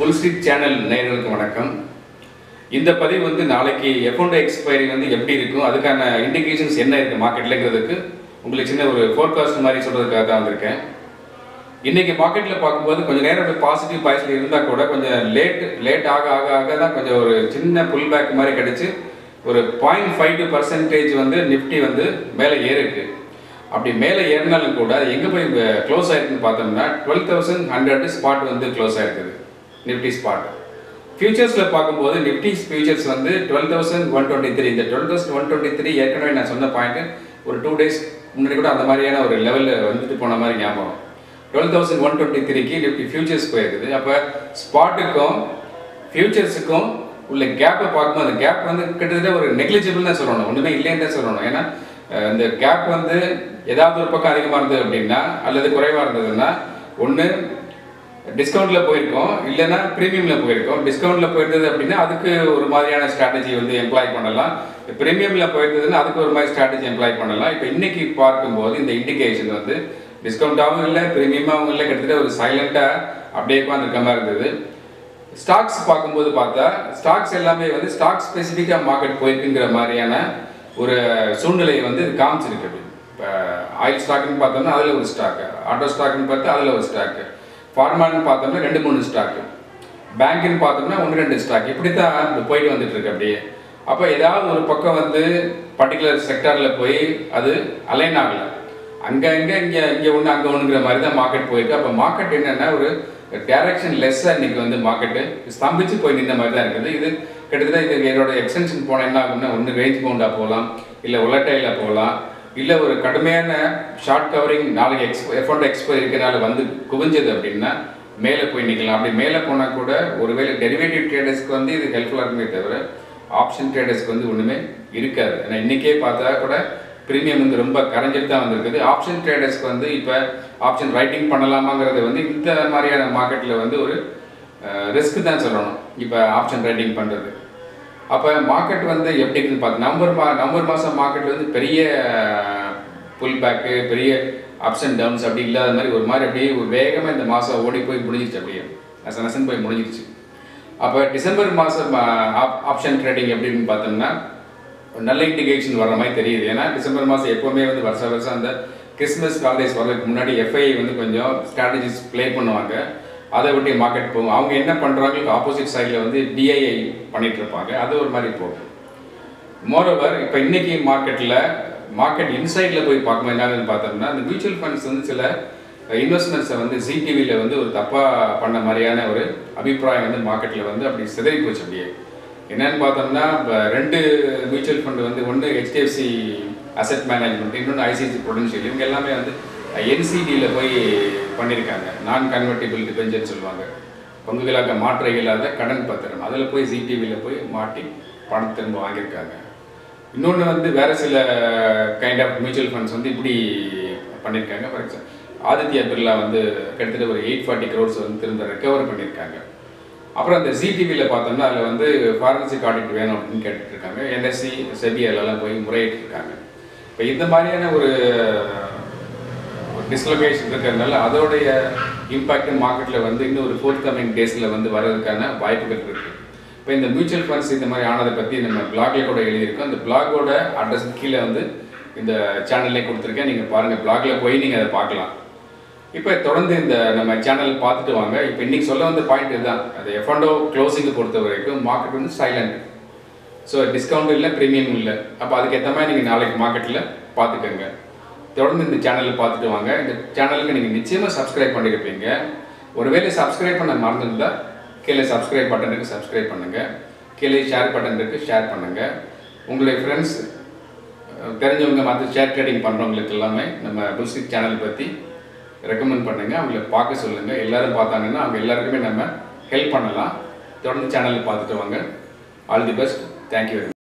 full street channel நேயர்களுக்கு வணக்கம் இந்த பதிவு வந்து நாளைக்கு எஃப்ஒன்டோ எக்ஸ்பைரி வந்து எப்படி இருக்கும் அதுக்கான இண்டிகேஷன்ஸ் என்ன இருக்குது மார்க்கெட்லங்கிறதுக்கு உங்களுக்கு சின்ன ஒரு ஃபோர்காஸ்ட் மாதிரி சொல்கிறதுக்காக தான் வந்திருக்கேன் இன்னைக்கு மார்க்கெட்டில் பார்க்கும்போது கொஞ்சம் நேரம் பாசிட்டிவ் பாய்ஸில் இருந்தால் கூட கொஞ்சம் லேட் லேட் ஆக ஆக ஆக தான் கொஞ்சம் ஒரு சின்ன புல் பேக் மாதிரி கிடச்சி ஒரு பாயிண்ட் ஃபைவ் டூ பர்சன்டேஜ் வந்து நிஃப்டி வந்து மேலே ஏறிருக்கு அப்படி மேலே ஏறினாலும் கூட அது எங்கே போய் க்ளோஸ் ஆயிருக்குன்னு பார்த்தோம்னா டுவெல் தௌசண்ட் ஹண்ட்ரட் ஸ்பாட் வந்து க்ளோஸ் ஆயிருக்குது நிஃப்டி ஸ்பாட் ஃபியூச்சர்ஸில் பார்க்கும்போது நிஃப்டி ஃபியூச்சர்ஸ் வந்து twelve thousand one twenty three இந்த twelve thousand one twenty three ஏற்கனவே நான் சொன்ன பாயிண்ட் ஒரு டூ டேஸ் முன்னாடி கூட அந்த மாதிரியான ஒரு லெவலில் வந்துட்டு போன மாதிரி ஞாபகம் டுவெல் தௌசண்ட் ஒன் டுவெண்ட்டி த்ரீக்கு நிஃப்டி ஃபியூச்சர்ஸ் போயிருக்குது அப்போ ஸ்பாட்டுக்கும் ஃபியூச்சர்ஸுக்கும் உள்ள கேப்பை பார்க்கும்போது அந்த கேப் வந்து கிட்டத்தட்ட ஒரு நெக்லிஜிபிள் தான் சொல்லணும் ஒன்றுமே இல்லைன்னு தான் சொல்லணும் ஏன்னா அஹ், இந்த கேப் வந்து ஏதாவது ஒரு பக்கம் அதிகமாக இருந்தது அப்படின்னா அல்லது குறைவாக இருந்ததுன்னா ஒன்று டிஸ்கவுண்ட்டில் போயிருக்கோம் இல்லைன்னா ப்ரீமியமில் போயிருக்கோம் டிஸ்கவுண்ட்டில் போயிருந்தது அப்படின்னா அதுக்கு ஒரு மாதிரியான ஸ்ட்ராட்டஜி வந்து எம்ப்ளாய் பண்ணலாம் ப்ரீமியமில் போயிருந்ததுன்னா அதுக்கு ஒரு மாதிரி ஸ்ட்ராட்டஜி எம்ப்ளாய் பண்ணலாம் இப்போ இன்னைக்கு பார்க்கும்போது இந்த இண்டிகேஷன் வந்து டிஸ்கவுண்ட்டாகவும் இல்லை ப்ரீமியமாகவும் இல்லை கிட்டத்தட்ட ஒரு சைலண்ட்டாக அப்படியே உட்காந்துருக்க மாதிரி இருந்தது ஸ்டாக்ஸ் பார்க்கும்போது பார்த்தா ஸ்டாக்ஸ் எல்லாமே வந்து ஸ்டாக் ஸ்பெசிஃபிக்காக மார்க்கெட் போயிருக்குங்கிற மாதிரியான ஒரு சூழ்நிலையை வந்து இது காமிச்சிருக்கு அப்படி இப்போ ஆயில் ஸ்டாக்னு பார்த்தோம்னா அதில் ஒரு ஸ்டாக்கு ஆட்டோ ஸ்டாக்னு பார்த்தா அதில் ஒரு ஸ்டாக்கு ஃபார்மான்னு பார்த்தோம்னா ரெண்டு மூணு ஸ்டாக்கு பேங்க்னு பார்த்தோம்னா ஒன்று ரெண்டு ஸ்டாக் இப்படி தான் இது போயிட்டு வந்துட்டு இருக்கு அப்படியே அப்போ ஏதாவது ஒரு பக்கம் வந்து பர்டிகுலர் செக்டாரில் போய் அது அலைன் ஆகலை அங்கே அங்கே இங்கே இங்கே ஒன்று அங்கே ஒன்றுங்கிற மாதிரி தான் மார்க்கெட் போயிருக்கு அப்போ மார்க்கெட் என்னென்னா ஒரு டைரக்ஷன் லெஸ்ஸாக இன்னைக்கு வந்து மார்க்கெட்டு ஸ்தம்பிச்சு போய் நின்ற மாதிரி தான் இருக்குது இது கிட்டத்தட்ட இது என்னோட எக்ஸ்டென்ஷன் போனால் என்ன ஆகும்னா ஒன்று ரேஞ்ச் பவுண்டாக போகலாம் இல்லை உலட்டையில் போகலாம் இல்லை ஒரு கடுமையான ஷார்ட் கவரிங் நாளைக்கு எக்ஸ் எஃபோண்ட் எக்ஸ்போ இருக்கிறனால வந்து குவிஞ்சது அப்படின்னா மேலே போய் நிற்கலாம் அப்படி மேலே போனால் கூட ஒருவேளை டெரிவேட்டிவ் ட்ரேடர்ஸ்க்கு வந்து இது ஹெல்ப்ஃபுல்லாக இருக்குமே தவிர ஆப்ஷன் ட்ரேடர்ஸ்க்கு வந்து ஒன்றுமே இருக்காது ஏன்னா இன்றைக்கே பார்த்தா கூட ப்ரீமியம் வந்து ரொம்ப கரைஞ்சிட்டு தான் வந்திருக்குது ஆப்ஷன் ட்ரேடர்ஸ்க்கு வந்து இப்போ ஆப்ஷன் ரைட்டிங் பண்ணலாமாங்கிறது வந்து இந்த மாதிரியான மார்க்கெட்டில் வந்து ஒரு ரிஸ்க் தான் சொல்லணும் இப்போ ஆப்ஷன் ரைட்டிங் பண்ணுறது அப்போ மார்க்கெட் வந்து எப்படி இருக்குன்னு பார்த்து நவம்பர் மா நவம்பர் மாதம் மார்க்கெட் வந்து பெரிய புல் பேக்கு பெரிய அப்ஸ் அண்ட் டவுன்ஸ் அப்படி இல்லாத மாதிரி ஒரு மாதிரி அப்படியே ஒரு வேகமாக இந்த மாதம் ஓடி போய் முடிஞ்சிருச்சு அப்படியே நச நசன் போய் முடிஞ்சிருச்சு அப்போ டிசம்பர் மாதம் ஆப்ஷன் ட்ரேடிங் எப்படின்னு பார்த்தோம்னா ஒரு நல்ல இண்டிகேஷன் வர மாதிரி தெரியுது ஏன்னா டிசம்பர் மாதம் எப்போவுமே வந்து வருஷம் வருஷம் அந்த கிறிஸ்மஸ் ஹாலிடேஸ் வரதுக்கு முன்னாடி எஃப்ஐ வந்து கொஞ்சம் ஸ்ட்ராட்டஜிஸ் ப்ளே பண்ணுவாங்க அதை விட்டு மார்க்கெட் போகும் அவங்க என்ன பண்ணுறாங்களுக்கு ஆப்போசிட் சைடில் வந்து டிஐஐ பண்ணிட்டு இருப்பாங்க அது ஒரு மாதிரி போகும் மோரோவர் இப்போ இன்னைக்கு மார்க்கெட்டில் மார்க்கெட் இன்சைடில் போய் பார்க்கும்போது என்னன்னு பார்த்தோம்னா இந்த மியூச்சுவல் ஃபண்ட்ஸ் வந்து சில இன்வெஸ்ட்மெண்ட்ஸை வந்து ஜிடிவியில் வந்து ஒரு தப்பாக பண்ண மாதிரியான ஒரு அபிப்பிராயம் வந்து மார்க்கெட்டில் வந்து அப்படி சிதறி போச்சு அப்படியே என்னன்னு பார்த்தோம்னா இப்போ ரெண்டு மியூச்சுவல் ஃபண்டு வந்து ஒன்று ஹெச்டிஎஃப்சி அசெட் மேனேஜ்மெண்ட் இன்னொன்று ஐசிசி ப்ரொடென்ஷியல் இவங்க எல்லாமே வந்து என்சிடியில் போய் பண்ணியிருக்காங்க நான் கன்வெர்ட்டிபிள் டிபெஞ்சர் சொல்லுவாங்க பங்குகளாக மாற்ற இயலாத கடன் பத்திரம் அதில் போய் ஜிடிவியில் போய் மாட்டி பணம் திரும்ப வாங்கியிருக்காங்க இன்னொன்று வந்து வேறு சில கைண்ட் ஆஃப் மியூச்சுவல் ஃபண்ட்ஸ் வந்து இப்படி பண்ணியிருக்காங்க ஃபார் எக்ஸாம்பிள் ஆதித்யா பிர்லா வந்து கிட்டத்தட்ட ஒரு எயிட் ஃபார்ட்டி க்ரோர்ஸ் வந்து திரும்ப ரெக்கவர் பண்ணியிருக்காங்க அப்புறம் அந்த ஜிடிவியில் பார்த்தோம்னா அதில் வந்து ஃபாரன்சிக் ஆடிட் வேணும் அப்படின்னு கேட்டுட்டு இருக்காங்க என்எஸ்சி செபி அதெல்லாம் போய் முறையிட்டு இருக்காங்க இப்போ இந்த மாதிரியான ஒரு டிஸ்லொகேஷன் இருக்கிறதுனால அதோடைய இம்பாக்ட் மார்க்கெட்டில் வந்து இன்னும் ஒரு ஃபோர்த் கமிங் டேஸில் வந்து வர்றதுக்கான வாய்ப்புகள் இருக்குது இப்போ இந்த மியூச்சுவல் ஃபண்ட்ஸ் இந்த மாதிரி ஆனதை பற்றி நம்ம பிளாக்ல கூட எழுதியிருக்கோம் அந்த பிளாகோட அட்ரஸ் கீழே வந்து இந்த சேனல்லே கொடுத்துருக்கேன் நீங்கள் பாருங்கள் பிளாக்ல போய் நீங்கள் அதை பார்க்கலாம் இப்போ தொடர்ந்து இந்த நம்ம சேனல் பார்த்துட்டு வாங்க இப்போ இன்னைக்கு சொல்ல வந்த பாயிண்ட் இதுதான் அது எஃப்என்டோ க்ளோசிங்கை பொறுத்த வரைக்கும் மார்க்கெட் வந்து சைலண்ட் ஸோ டிஸ்கவுண்ட் இல்லை ப்ரீமியம் இல்லை அப்போ அதுக்கேற்ற மாதிரி நீங்கள் நாளைக்கு மார்க்கெட்டில் பார்த்துக்கோங்க தொடர்ந்து இந்த சேனலில் பார்த்துட்டு வாங்க இந்த சேனலுக்கு நீங்கள் நிச்சயமாக சப்ஸ்கிரைப் பண்ணியிருப்பீங்க ஒருவேளை சப்ஸ்கிரைப் பண்ண மறந்துருந்தா கீழே சப்ஸ்கிரைப் பட்டன் இருக்குது சப்ஸ்கிரைப் பண்ணுங்கள் கீழே ஷேர் பட்டன் இருக்குது ஷேர் பண்ணுங்கள் உங்களுடைய ஃப்ரெண்ட்ஸ் தெரிஞ்சவங்க மற்ற ஷேர் ட்ரேடிங் பண்ணுறவங்களுக்கு எல்லாமே நம்ம புல்ஸ்டிக் சேனல் பற்றி ரெக்கமெண்ட் பண்ணுங்கள் அவங்கள பார்க்க சொல்லுங்கள் எல்லாரும் பார்த்தாங்கன்னா அவங்க எல்லாருக்குமே நம்ம ஹெல்ப் பண்ணலாம் தொடர்ந்து சேனலில் பார்த்துட்டு வாங்க all the best thank you very